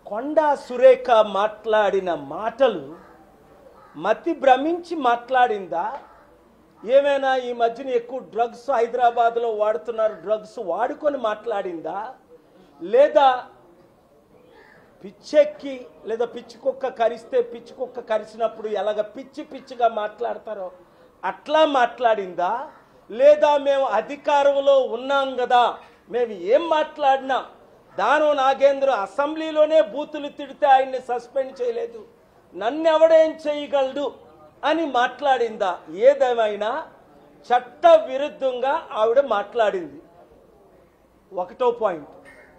కొండా సురేఖ మాట్లాడిన మాటలు మతి భ్రమించి మాట్లాడిందా ఏమైనా ఈ మధ్యన ఎక్కువ డ్రగ్స్ హైదరాబాద్లో వాడుతున్నారు డ్రగ్స్ వాడుకొని మాట్లాడిందా లేదా పిచ్చెక్కి లేదా పిచ్చి కుక్క కరిస్తే పిచ్చి కుక్క కరిచినప్పుడు ఎలాగ పిచ్చి పిచ్చిగా మాట్లాడతారో అట్లా మాట్లాడిందా లేదా మేము అధికారంలో ఉన్నాం కదా మేము ఏం మాట్లాడినా దానం నాగేంద్ర అసెంబ్లీలోనే బూతులు తిడితే ఆయన్ని సస్పెండ్ చేయలేదు నన్ను ఎవడేం చేయగలడు అని మాట్లాడిందా ఏదేమైనా చట్ట విరుద్ధంగా ఆవిడ మాట్లాడింది ఒకటో పాయింట్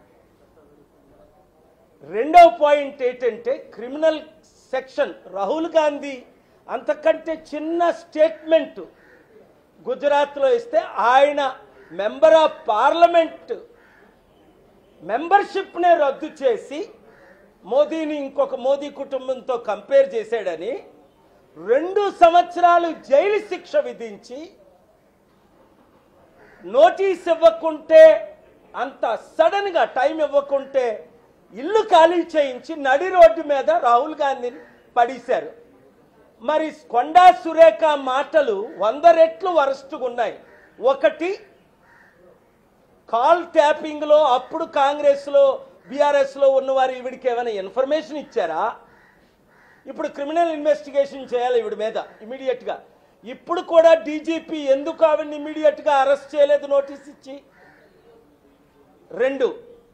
రెండవ పాయింట్ ఏంటంటే క్రిమినల్ సెక్షన్ రాహుల్ గాంధీ అంతకంటే చిన్న స్టేట్మెంట్ గుజరాత్లో ఇస్తే ఆయన మెంబర్ ఆఫ్ పార్లమెంట్ మెంబర్షిప్నే రద్దు చేసి మోదీని ఇంకొక మోదీ కుటుంబంతో కంపేర్ చేశాడని రెండు సంవత్సరాలు జైలు శిక్ష విధించి నోటీస్ ఇవ్వకుంటే అంత సడన్ గా టైం ఇవ్వకుంటే ఇల్లు ఖాళీ చేయించి నడి రోడ్డు మీద రాహుల్ గాంధీని పడేశారు మరి కొండా సురేఖ మాటలు వంద రెట్లు వరస్ట్గా ఉన్నాయి ఒకటి కాల్ ట్యాపింగ్ లో అప్పుడు కాంగ్రెస్ లో బీఆర్ఎస్ లో ఉన్నవారు ఈవిడికి ఏమైనా ఇన్ఫర్మేషన్ ఇచ్చారా ఇప్పుడు క్రిమినల్ ఇన్వెస్టిగేషన్ చేయాలి ఈవిడ మీద ఇమీడియట్ గా ఇప్పుడు కూడా డీజీపీ ఎందుకు ఆవిడని ఇమీడియట్ గా అరెస్ట్ చేయలేదు నోటీస్ ఇచ్చి రెండు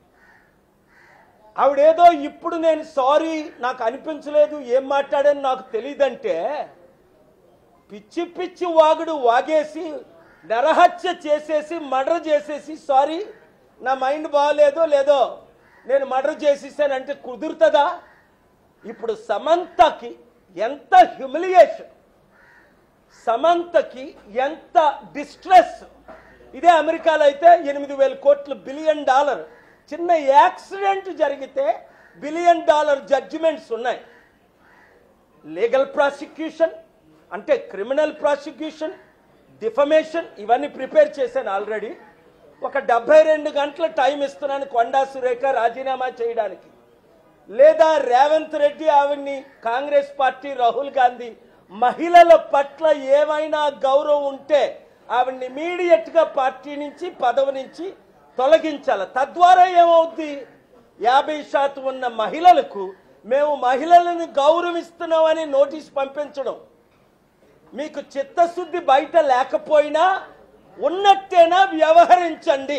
ఆవిడేదో ఇప్పుడు నేను సారీ నాకు అనిపించలేదు ఏం మాట్లాడాను నాకు తెలియదంటే పిచ్చి పిచ్చి వాగుడు వాగేసి నరహత్య చేసేసి మర్డర్ చేసేసి సారీ నా మైండ్ బాగాలేదో లేదో నేను మర్డర్ చేసేసానంటే కుదురుతుందా ఇప్పుడు సమంతకి ఎంత హ్యూమిలియేషన్ సమంతకి ఎంత డిస్ట్రెస్ ఇదే అమెరికాలో అయితే ఎనిమిది వేల కోట్లు బిలియన్ డాలర్ చిన్న యాక్సిడెంట్ జరిగితే బిలియన్ డాలర్ జడ్జిమెంట్స్ ఉన్నాయి లీగల్ ప్రాసిక్యూషన్ అంటే క్రిమినల్ ప్రాసిక్యూషన్ డిఫమేషన్ ఇవన్నీ ప్రిపేర్ చేశాను ఆల్రెడీ ఒక డెబ్బై రెండు గంటల టైం ఇస్తున్నాను కొండా సురేఖ రాజీనామా చేయడానికి లేదా రేవంత్ రెడ్డి ఆవిడ్ని కాంగ్రెస్ పార్టీ రాహుల్ గాంధీ మహిళల పట్ల ఏమైనా గౌరవం ఉంటే ఆవిడ్ని ఇమీడియట్ గా పార్టీ నుంచి పదవి నుంచి తొలగించాలి తద్వారా ఏమవుద్ది యాభై శాతం ఉన్న మహిళలకు మేము మహిళలను గౌరవిస్తున్నామని నోటీస్ పంపించడం మీకు చిత్తశుద్ధి బయట లేకపోయినా ఉన్నట్టేనా వ్యవహరించండి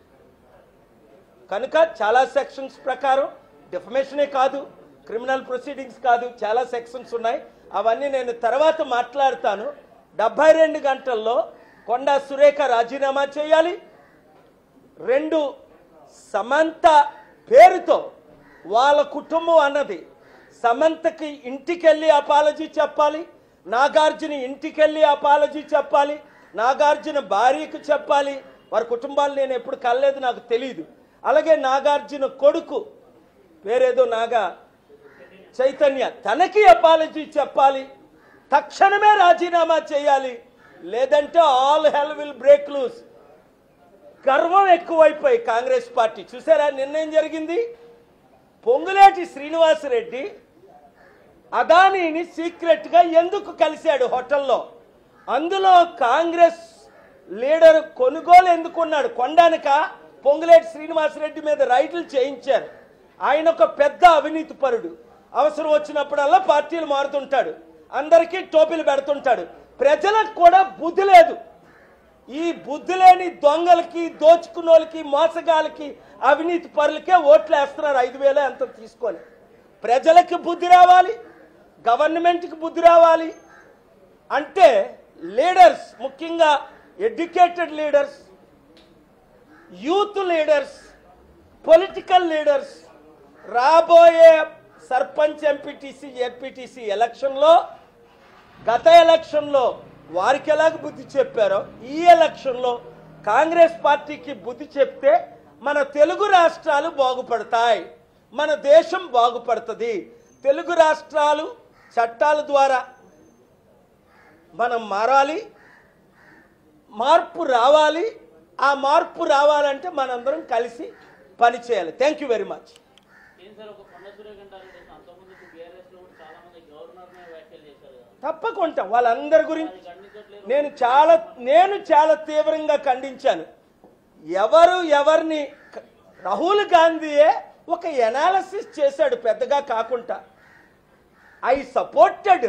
కనుక చాలా సెక్షన్స్ ప్రకారం డిఫమేషనే కాదు క్రిమినల్ ప్రొసీడింగ్స్ కాదు చాలా సెక్షన్స్ ఉన్నాయి అవన్నీ నేను తర్వాత మాట్లాడతాను డెబ్బై రెండు గంటల్లో కొండా సురేఖ రాజీనామా చేయాలి రెండు సమంత పేరుతో వాళ్ళ కుటుంబం అన్నది సమంతకి ఇంటికెళ్ళి అపాలజీ చెప్పాలి నాగార్జున ఇంటికెళ్ళి అపాలజీ చెప్పాలి నాగార్జున భార్యకు చెప్పాలి వారి కుటుంబాలు నేను ఎప్పుడు కలలేదు నాకు తెలియదు అలాగే నాగార్జున కొడుకు పేరేదో నాగా చైతన్య తనకి అపాలజీ చెప్పాలి తక్షణమే రాజీనామా చేయాలి లేదంటే all hell will break loose గర్వం ఎక్కువైపోయి కాంగ్రెస్ పార్టీ చూసారా నిన్నేం జరిగింది పొంగులేటి శ్రీనివాసరెడ్డి అదానీని సీక్రెట్ గా ఎందుకు కలిశాడు హోటల్లో అందులో కాంగ్రెస్ లీడర్ కొనుగోలు ఎందుకున్నాడు కొండానక పొంగులేటి శ్రీనివాసరెడ్డి మీద రైతులు చేయించారు ఆయన ఒక పెద్ద అవినీతి పరుడు అవసరం వచ్చినప్పుడల్లా పార్టీలు మారుతుంటాడు అందరికీ టోపీలు పెడుతుంటాడు ప్రజలకు కూడా బుద్ధి లేదు ఈ బుద్ధి లేని దొంగలకి దోచుకున్నోళ్ళకి మోసగాళ్ళకి అవినీతి పరులకే ఓట్లు వేస్తున్నారు ఐదు వేలే అంత తీసుకొని ప్రజలకి బుద్ధి రావాలి గవర్నమెంట్కి బుద్ధి రావాలి అంటే లీడర్స్ ముఖ్యంగా educated leaders youth leaders political leaders రాబోయే సర్పంచ్ ఎంపీటీసీ ఎంపీటీసీ ఎలక్షన్లో గత ఎలక్షన్లో వారికి ఎలాగ బుద్ధి చెప్పారో ఈ ఎలక్షన్లో కాంగ్రెస్ పార్టీకి బుద్ధి చెప్తే మన తెలుగు రాష్ట్రాలు బాగుపడతాయి మన దేశం బాగుపడుతుంది తెలుగు రాష్ట్రాలు చట్టాల ద్వారా మనం మారాలి మార్పు రావాలి ఆ మార్పు రావాలంటే మనందరం కలిసి పనిచేయాలి థ్యాంక్ యూ వెరీ మచ్ ఏం సార్ ఒక కొండ సూర్యకాంత్ రెడ్డి అంతకుముందు బీఆర్ఎస్ లో కూడా చాలా మంది గవర్నర్ నే వ్యాఖ్యలు చేశారు కదా తప్పకుండా వాళ్ళందరి గురించి అది ఖండించట్లేదు నేను చాలా నేను చాలా తీవ్రంగా ఖండించాను ఎవరు ఎవరిని క- రాహుల్ గాంధీయే ఒక ఎనాలసిస్ చేశాడు పెద్దగా కాకుండా I supported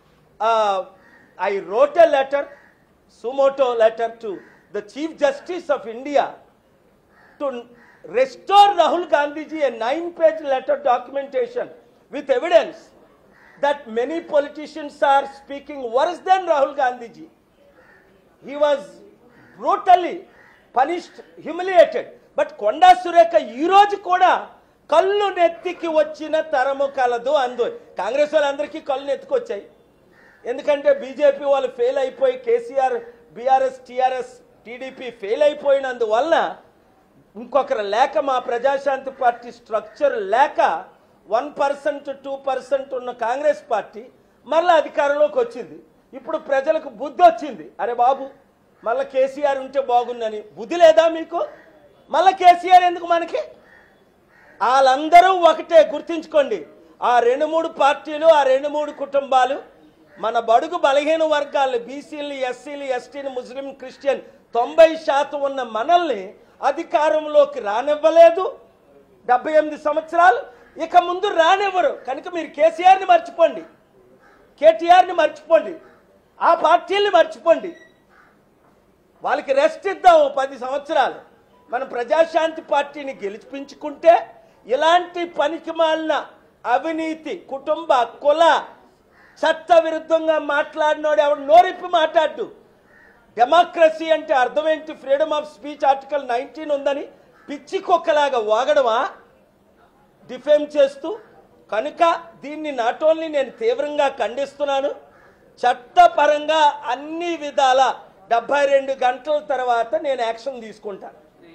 I wrote a letter suo motu letter to the chief justice of India to restore Rahul Gandhiji a nine page letter documentation with evidence that many politicians are speaking worse than Rahul Gandhiji. He was brutally punished, humiliated. But Konda Surekha ఈ రోజు కూడా కళ్ళు నెత్తికి వచ్చిన తరము కలదు అందు కాంగ్రెస్ వాళ్ళందరికీ కళ్ళు నెత్తుకొచ్చాయి ఎందుకంటే బీజేపీ వాళ్ళు ఫెయిల్ అయిపోయి KCR BRS TRS TDP fail అయిపోయినందువల్ల ఇంకొకరు లేక మా ప్రజాశాంతి పార్టీ స్ట్రక్చర్ లేక వన్ పర్సెంట్ టూ పర్సెంట్ ఉన్న కాంగ్రెస్ పార్టీ మళ్ళీ అధికారంలోకి వచ్చింది ఇప్పుడు ప్రజలకు బుద్ధి వచ్చింది అరే బాబు మళ్ళీ కేసీఆర్ ఉంటే బాగుందని బుద్ధి లేదా మీకు మళ్ళీ కేసీఆర్ ఎందుకు మనకి వాళ్ళందరూ ఒకటే గుర్తించుకోండి ఆ రెండు మూడు పార్టీలు ఆ రెండు మూడు కుటుంబాలు మన బడుగు బలహీన వర్గాలు బీసీలు ఎస్సీలు ఎస్టీలు ముస్లిం క్రిస్టియన్ తొంభై శాతం ఉన్న మనల్ని అధికారంలోకి రానివ్వలేదు డెబ్బై ఎనిమిది సంవత్సరాలు ఇక ముందు రానివ్వరు కనుక మీరు కేసీఆర్ని మర్చిపోండి కేటీఆర్ని మర్చిపోండి ఆ పార్టీల్ని మర్చిపోండి వాళ్ళకి రెస్ట్ ఇద్దాం ఓ పది సంవత్సరాలు మన ప్రజాశాంతి పార్టీని గెలిపించుకుంటే ఇలాంటి పనికి మాలిన అవినీతి కుటుంబ కుల చట్ట విరుద్ధంగా మాట్లాడినోడు ఎవడు నోరిప్పి మాట్లాడు డెమోక్రసీ అంటే అర్థం ఏంటి freedom of speech article nineteen ఉందని పిచ్చి కుక్కలాగా వాగడమా డిఫేమ్ చేస్తూ కనుక దీన్ని నాట్ ఓన్లీ నేను తీవ్రంగా ఖండిస్తున్నాను చట్టపరంగా అన్ని విధాల డెబ్బై రెండు గంటల తర్వాత నేను యాక్షన్ తీసుకుంటాను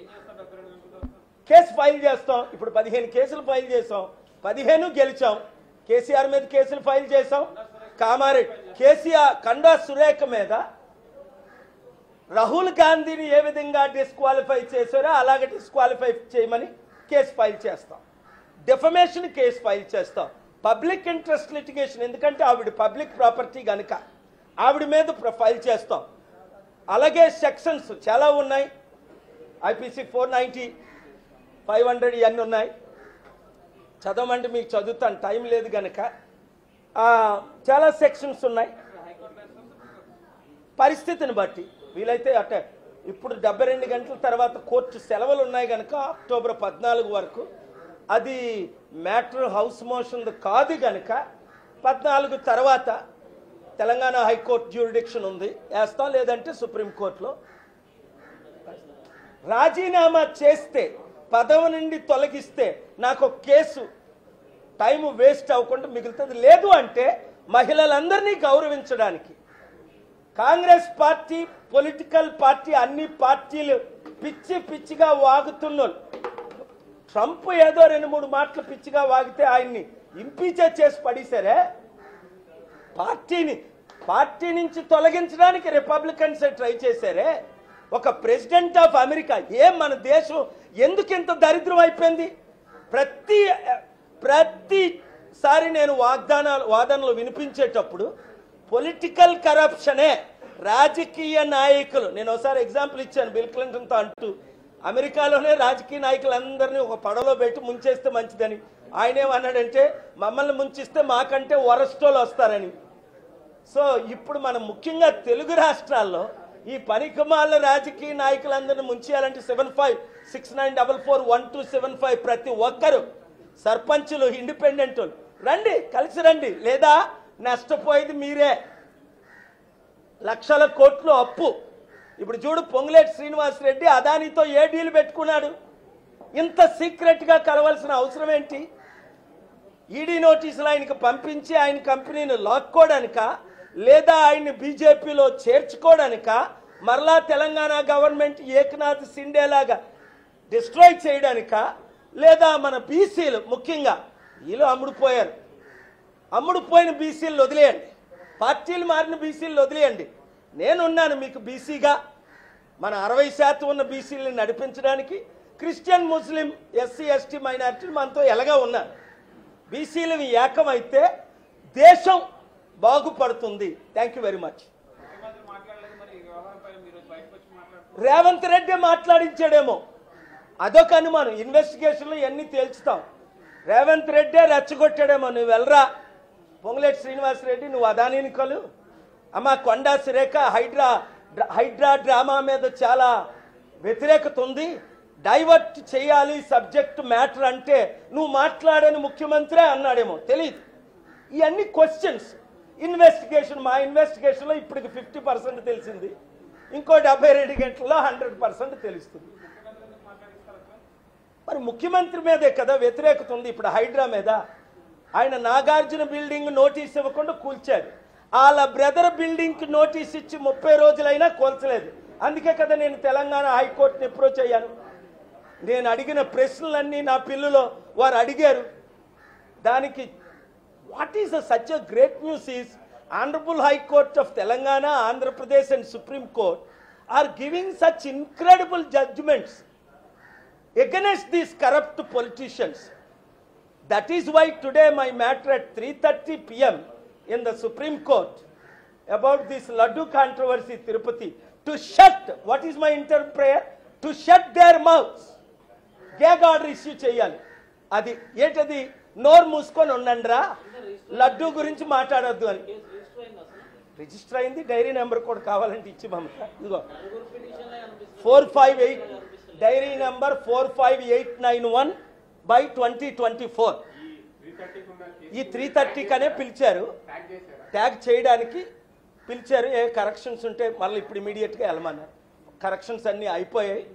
కేసు ఫైల్ చేస్తాం ఇప్పుడు పదిహేను కేసులు ఫైల్ చేసాం పదిహేను గెలిచాం కేసీఆర్ మీద కేసులు ఫైల్ చేసాం కామారెడ్డి కేసీఆర్ కండా సురేఖ మీద రాహుల్ గాంధీని ఏ విధంగా డిస్క్వాలిఫై చేశారో అలాగే డిస్క్వాలిఫై చేయమని కేసు ఫైల్ చేస్తాం డెఫమేషన్ కేసు ఫైల్ చేస్తాం పబ్లిక్ ఇంట్రెస్ట్ లిటిగేషన్ ఎందుకంటే ఆవిడ పబ్లిక్ ప్రాపర్టీ గనుక ఆవిడ మీద ప్ర- ఫైల్ చేస్తాం అలాగే సెక్షన్స్ చాలా ఉన్నాయి IPC four ninety five hundred ఇవన్నీ ఉన్నాయి చదవమంటే మీకు చదువుతాను టైం లేదు గనక ఆ, చాలా సెక్షన్స్ ఉన్నాయి పరిస్థితిని బట్టి వీలైతే అట్టే ఇప్పుడు డెబ్బై రెండు గంటల తర్వాత కోర్టు సెలవులు ఉన్నాయి కనుక అక్టోబర్ పద్నాలుగు వరకు అది మ్యాటర్ హౌస్ మోషన్ కాదు కనుక పద్నాలుగు తర్వాత తెలంగాణ హైకోర్టు జ్యూరిడిక్షన్ ఉంది వేస్తాం లేదంటే సుప్రీంకోర్టులో రాజీనామా చేస్తే పదవి నుండి తొలగిస్తే నాకు ఒక కేసు టైం వేస్ట్ అవ్వకుండా మిగులుతుంది లేదు అంటే మహిళలందరినీ గౌరవించడానికి కాంగ్రెస్ పార్టీ పొలిటికల్ పార్టీ అన్ని పార్టీలు పిచ్చి పిచ్చిగా వాగుతున్నారు ట్రంప్ ఏదో రెండు మూడు మాటలు పిచ్చిగా వాగితే ఆయన్ని ఇంపీచే చేసి పడేశారే పార్టీని పార్టీ నుంచి తొలగించడానికి రిపబ్లికన్స్ ట్రై చేశారే ఒక ప్రెసిడెంట్ ఆఫ్ అమెరికా ఏం మన దేశం ఎందుకు ఇంత దరిద్రం అయిపోయింది ప్రతి ప్రతిసారి నేను వాగ్దానాలు వాదనలు వినిపించేటప్పుడు పొలిటికల్ కరప్షనే రాజకీయ నాయకులు నేను ఒకసారి ఎగ్జాంపుల్ ఇచ్చాను బిల్ క్లింటన్తో అంటూ అమెరికాలోనే రాజకీయ నాయకులందరినీ ఒక పడవలో పెట్టి ముంచేస్తే మంచిదని ఆయన ఏమన్నాడంటే మమ్మల్ని ముంచిస్తే మాకంటే వరస్టోలు వస్తారని సో ఇప్పుడు మనం ముఖ్యంగా తెలుగు రాష్ట్రాల్లో ఈ పనికిమాల రాజకీయ నాయకులందరినీ ముంచేయాలంటే seven five six nine double four one two seven five ప్రతి ఒక్కరు సర్పంచులు ఇండిపెండెంట్ రండి కలిసి రండి లేదా నష్టపోయేది మీరే లక్షల కోట్లు అప్పు ఇప్పుడు చూడు పొంగులేటి శ్రీనివాస్ రెడ్డి అదానితో ఏ డీల్ పెట్టుకున్నాడు ఇంత సీక్రెట్గా కలవాల్సిన అవసరం ఏంటి ఈడీ నోటీసులు ఆయనకు పంపించి ఆయన కంపెనీని లాక్కోవడానిక లేదా ఆయన్ని బీజేపీలో చేర్చుకోవడానిక మరలా తెలంగాణ గవర్నమెంట్ ఏకనాథ్ సిండేలాగా డిస్ట్రాయ్ చేయడానిక లేదా మన బీసీలు ముఖ్యంగా వీళ్ళు అమ్ముడుపోయారు అమ్ముడుపోయిన బీసీలు వదిలేయండి పార్టీలు మారిన బీసీలు వదిలేయండి నేనున్నాను మీకు బీసీగా మన అరవై శాతం ఉన్న బీసీలను నడిపించడానికి క్రిస్టియన్ ముస్లిం ఎస్సీ ఎస్టీ మైనారిటీలు మనతో ఎలాగా ఉన్నారు బీసీలు ఏకమైతే దేశం బాగుపడుతుంది థ్యాంక్ యూ వెరీ మచ్ ముఖ్యమంత్రి మాట్లాడలేదు మరి ఈ వ్యవహారంపై మీరు బయటకు వచ్చి మాట్లాడుతున్నారు రేవంత్ రెడ్డి మాట్లాడించాడేమో అదొక అనుమానం ఇన్వెస్టిగేషన్లో ఇవన్నీ తేల్చుతాం రేవంత్ రెడ్డే రెచ్చగొట్టాడేమో నువ్వు వెళ్ళరా పొంగులేటి శ్రీనివాసరెడ్డి నువ్వు అదానిని కలు అమ్మ కొండా సురేఖ హైడ్రా హైడ్రా డ్రామా మీద చాలా వ్యతిరేకత ఉంది డైవర్ట్ చేయాలి సబ్జెక్ట్ మ్యాటర్ అంటే నువ్వు మాట్లాడని ముఖ్యమంత్రి అన్నాడేమో తెలియదు ఇవన్నీ క్వశ్చన్స్ ఇన్వెస్టిగేషన్ మా ఇన్వెస్టిగేషన్లో ఇప్పటికి ఫిఫ్టీ పర్సెంట్ తెలిసింది ఇంకో డెబ్బై రెండు గంటల్లో హండ్రెడ్ పర్సెంట్ తెలుస్తుంది మరి ముఖ్యమంత్రి మీదే కదా వ్యతిరేకత ఉంది ఇప్పుడు హైడ్రా మీద ఆయన నాగార్జున బిల్డింగ్ నోటీస్ ఇవ్వకుండా కూల్చాడు వాళ్ళ బ్రదర్ బిల్డింగ్కి నోటీస్ ఇచ్చి ముప్పై రోజులైనా కూల్చలేదు అందుకే కదా నేను తెలంగాణ హైకోర్టుని అప్రోచ్ అయ్యాను నేను అడిగిన ప్రశ్నలన్నీ నా పిల్లలో వారు అడిగారు దానికి what is such a great news is honourable high court of Telangana Andhra Pradesh and supreme court are giving such incredible judgements against these corrupt politicians. That is why today my matter at 3:30 p.m. in the Supreme Court about this Laddu controversy Tirupati to shut what is my inter prayer to shut their mouths. Gag order issue చేయాలి అది ఏంటది నోరు మూసుకొని ఉండండిరా లడ్డు గురించి మాట్లాడొద్దు అని case register అయింది అసలు రిజిస్టర్ అయింది డైరీ నెంబర్ కూడా కావాలంటే ఇచ్చి పంపుతా ఇదిగో నలుగురు పిటిషన్లే అనిపిస్తుంది four five eight diary number four five eight nine one by twenty twenty four ఈ త్రీ థర్టీకనే పిలిచారు ట్యాగ్ చేయడానికి పిలిచారు ఏ కరెక్షన్స్ ఉంటే మళ్ళీ ఇప్పుడు ఇమీడియట్గా వెళ్ళమన్నారు కరెక్షన్స్ అన్నీ అయిపోయాయి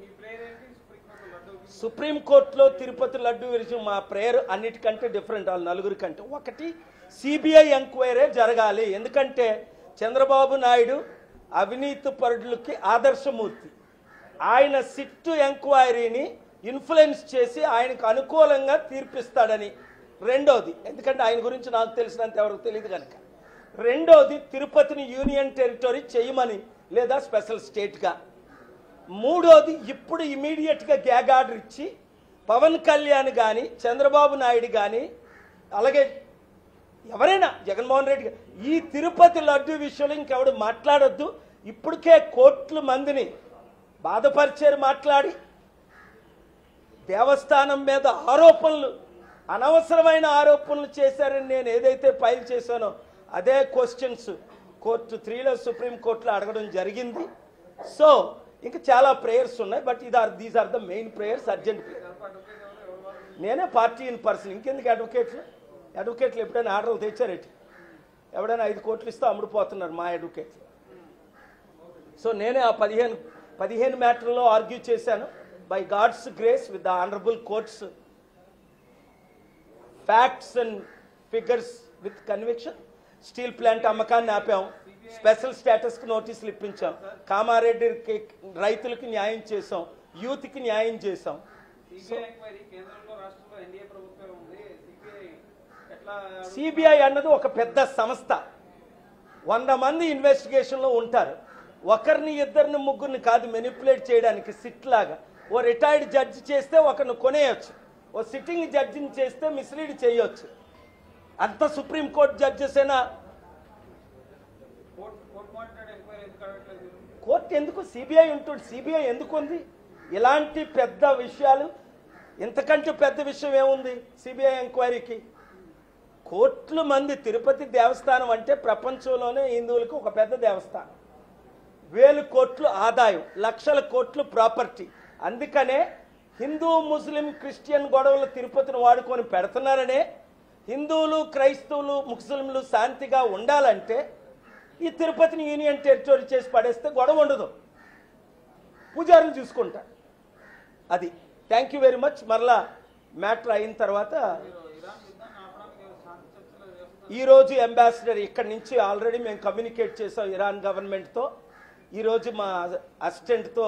సుప్రీంకోర్టులో తిరుపతి లడ్డు విషయం మా ప్రేయర్ అన్నిటికంటే డిఫరెంట్ వాళ్ళు నలుగురి కంటే ఒకటి సిబిఐ ఎంక్వైరీ జరగాలి ఎందుకంటే చంద్రబాబు నాయుడు అవినీతి పరుడులకి ఆదర్శమూర్తి ఆయన సిట్టు ఎంక్వైరీని ఇన్ఫ్లుయెన్స్ చేసి ఆయనకు అనుకూలంగా తీర్పిస్తాడని రెండోది ఎందుకంటే ఆయన గురించి నాకు తెలిసినంత ఎవరికి తెలియదు కనుక రెండోది తిరుపతిని యూనియన్ టెరిటరీ చేయమని లేదా స్పెషల్ స్టేట్గా మూడోది ఇప్పుడు ఇమీడియట్గా గ్యాగ్ ఆర్డర్ ఇచ్చి పవన్ కళ్యాణ్ కానీ చంద్రబాబు నాయుడు కానీ అలాగే ఎవరైనా జగన్మోహన్ రెడ్డి గా- ఈ తిరుపతి లడ్డు విషయంలో ఇంకెవడు మాట్లాడొద్దు ఇప్పటికే కోట్ల మందిని బాధపరిచారు మాట్లాడి దేవస్థానం మీద ఆరోపణలు అనవసరమైన ఆరోపణలు చేశారని నేను ఏదైతే ఫైల్ చేశానో అదే క్వశ్చన్స్ కోర్టు త్రీలో సుప్రీం కోర్టులో అడగడం జరిగింది సో ఇంకా చాలా ప్రేయర్స్ ఉన్నాయి బట్ ఇది are these are the main prayers urgent నేనే పార్టీ ఇన్ పర్సన్ ఇంకెందుకు అడ్వకేట్లు అడ్వకేట్లు ఎప్పుడైనా ఆర్డర్లు తెచ్చారేటి ఎవడైనా ఐదు కోట్లు ఇస్తే అమ్ముడుపోతున్నారు మా అడ్వకేట్లు సో నేనే ఆ పదిహేను పదిహేను మ్యాటర్లో ఆర్గ్యూ చేశాను by God's grace with the honourable courts facts and figures with conviction steel plant అమ్మకాన్ని ఆపాం స్పెషల్ స్టేటస్కి నోటీసులు ఇప్పించాం కామారెడ్డికి రైతులకు న్యాయం చేసాం యూత్కి న్యాయం చేసాం సిబిఐ ఎంక్వైరీ కేంద్రంలో రాష్ట్రంలో ఎన్డీఏ ప్రభుత్వం ఉంది సిబిఐ ఎట్లా సిబిఐ అన్నది ఒక పెద్ద సంస్థ వంద మంది ఇన్వెస్టిగేషన్లో ఉంటారు ఒకరిని ఇద్దరిని ముగ్గురిని కాదు మెనిపులేట్ చేయడానికి సిట్ లాగా ఓ రిటైర్డ్ జడ్జి చేస్తే ఒకరిని కొనేయచ్చు ఓ సిట్టింగ్ జడ్జిని చేస్తే మిస్లీడ్ చేయొచ్చు అంత సుప్రీంకోర్టు జడ్జెస్ అయినా కోర్టు కోర్టు మాట్లాడే ఎంక్వైరీ ఎందుకు అడగట్లేదు మీరు? కోర్టు ఎందుకు సిబిఐ ఉంటుంది సిబిఐ ఎందుకు ఉంది ఇలాంటి పెద్ద విషయాలు ఇంతకంటే పెద్ద విషయం ఏముంది సిబిఐ ఎంక్వైరీకి కోట్ల మంది తిరుపతి దేవస్థానం అంటే ప్రపంచంలోనే హిందువులకు ఒక పెద్ద దేవస్థానం వేలు కోట్లు ఆదాయం లక్షల కోట్లు ప్రాపర్టీ అందుకనే హిందూ ముస్లిం క్రిస్టియన్ గొడవలు తిరుపతిని వాడుకొని పెడుతున్నారనే హిందువులు క్రైస్తవులు ముస్లింలు శాంతిగా ఉండాలంటే ఈ తిరుపతిని యూనియన్ టెరిటరీ చేసి పడేస్తే గొడవ ఉండదు పూజారులు చూసుకుంటా అది థ్యాంక్ యూ వెరీ మచ్ మరలా మ్యాటర్ అయిన తర్వాత మీరు ఇరాన్ యుద్ధాన్ని ఆపడానికి శాంతి చర్చలు చేస్తున్నారు ఈరోజు అంబాసిడర్ ఇక్కడి నుంచి ఆల్రెడీ మేము కమ్యూనికేట్ చేసాం ఇరాన్ గవర్నమెంట్తో ఈరోజు మా అసిస్టెంట్తో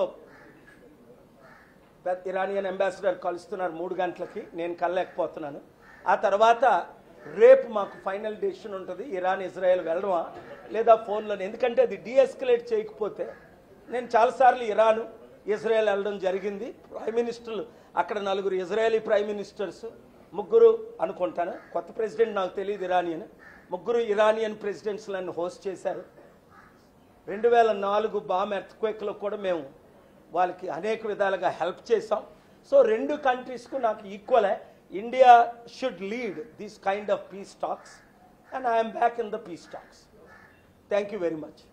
పెద్ద ఇరానియన్ అంబాసిడర్ కలుస్తున్నారు మూడు గంటలకి నేను కలలేకపోతున్నాను ఆ తర్వాత రేపు మాకు ఫైనల్ డెసిషన్ ఉంటుంది ఇరాన్ ఇజ్రాయెల్ వెళ్ళడమా లేదా ఫోన్లో ఎందుకంటే అది డీఎస్కలేట్ చేయకపోతే నేను చాలాసార్లు ఇరాను ఇజ్రాయెల్ వెళ్ళడం జరిగింది ప్రైమ్ మినిస్టర్లు అక్కడ నలుగురు ఇజ్రాయలీ ప్రైమ్ మినిస్టర్స్ ముగ్గురు అనుకుంటాను కొత్త ప్రెసిడెంట్ నాకు తెలియదు ఇరానియన్ ముగ్గురు ఇరానియన్ ప్రెసిడెంట్స్ నన్ను హోస్ట్ చేశారు రెండు వేల నాలుగు బామ్ ఎర్త్క్వేక్లో కూడా మేము వాళ్ళకి అనేక విధాలుగా హెల్ప్ చేసాం సో రెండు కంట్రీస్కు నాకు ఈక్వలే India should lead this kind of peace talks and I'm back in the peace talks thank you very much